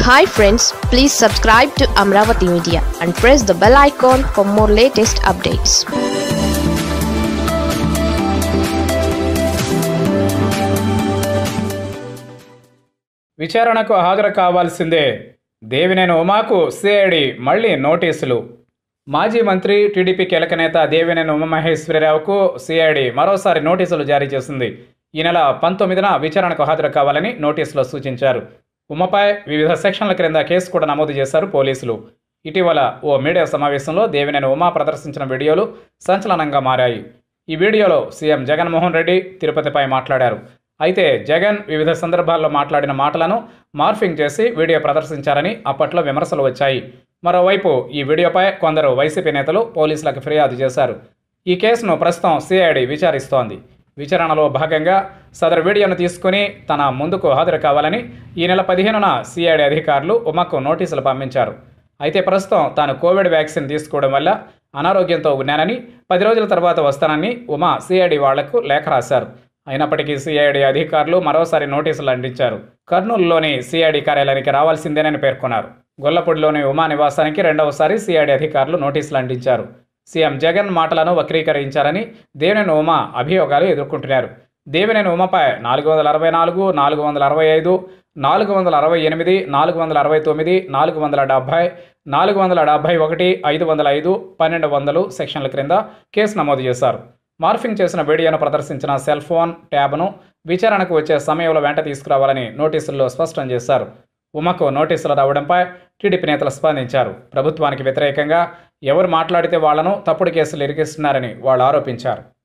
hi friends please subscribe to Amaravati media and press the bell icon for more latest updates విచారణకు హాజరు కావాల్సిందే Devineni ఉమాకు CID మళ్ళీ నోటీసులు మాజీ మంత్రి టీడీపీ కీలక నేత దేవినేని ఉమామహేశ్వరరావుకు సిఐడి మరోసారి నోటీసులు జారీ చేసింది ఈ నెల పంతొమ్మిదిన విచారణకు హాజరు కావాలని నోటీసులో సూచించారు ఉమపై వివిధ సెక్షన్ల క్రింద కేసు కూడా నమోదు చేశారు పోలీసులు ఇటీవల ఓ మీడియా సమావేశంలో దేవినేని ఉమా ప్రదర్శించిన వీడియోలు సంచలనంగా మారాయి ఈ వీడియోలో సీఎం జగన్మోహన్ రెడ్డి తిరుపతిపై మాట్లాడారు అయితే జగన్ వివిధ సందర్భాల్లో మాట్లాడిన మాటలను మార్ఫింగ్ చేసి వీడియో ప్రదర్శించారని అప్పట్లో విమర్శలు వచ్చాయి మరోవైపు ఈ వీడియోపై కొందరు వైసీపీ నేతలు పోలీసులకు ఫిర్యాదు చేశారు ఈ కేసును ప్రస్తుతం సిఐడి విచారిస్తోంది విచారణలో భాగంగా సదరు వీడియోను తీసుకుని తన ముందుకు హాజరు కావాలని ఈ నెల పదిహేనున సిఐడి అధికారులు ఉమకు నోటీసులు పంపించారు అయితే ప్రస్తుతం తాను కోవిడ్ వ్యాక్సిన్ తీసుకోవడం వల్ల అనారోగ్యంతో ఉన్నానని పది రోజుల తర్వాత వస్తానని ఉమా సిఐడి వాళ్లకు లేఖ రాశారు అయినప్పటికీ సిఐడి అధికారులు మరోసారి నోటీసులు అందించారు కర్నూలులోని సిఐడి కార్యాలయానికి రావాల్సిందేనని పేర్కొన్నారు గొల్లపూడిలోని ఉమా నివాసానికి రెండవసారి సిఐడి అధికారులు నోటీసులు అందించారు సీఎం జగన్ మాటలను వక్రీకరించారని దేవినేని ఉమా అభియోగాలు ఎదుర్కొంటున్నారు దేవినేని ఉమపై నాలుగు వందల అరవై నాలుగు నాలుగు వందల అరవై ఐదు నాలుగు వందల అరవై ఎనిమిది నాలుగు వందల అరవై తొమ్మిది నాలుగు వందల డెబ్భై నాలుగు వందల డెబ్భై ఒకటి ఐదు వందల ఐదు పన్నెండు వందలు సెక్షన్ల క్రింద కేసు నమోదు చేశారు మార్ఫింగ్ చేసిన వీడియోను ప్రదర్శించిన సెల్ ఫోన్ ట్యాబ్ను విచారణకు వచ్చే సమయంలో వెంట తీసుకురావాలని నోటీసుల్లో స్పష్టం చేశారు ఉమకు నోటీసులు రావడంపై టీడీపీ నేతలు స్పందించారు ప్రభుత్వానికి వ్యతిరేకంగా ఎవరు మాట్లాడితే వాళ్లను తప్పుడు కేసులు ఇరికిస్తున్నారని వాళ్ళు ఆరోపించారు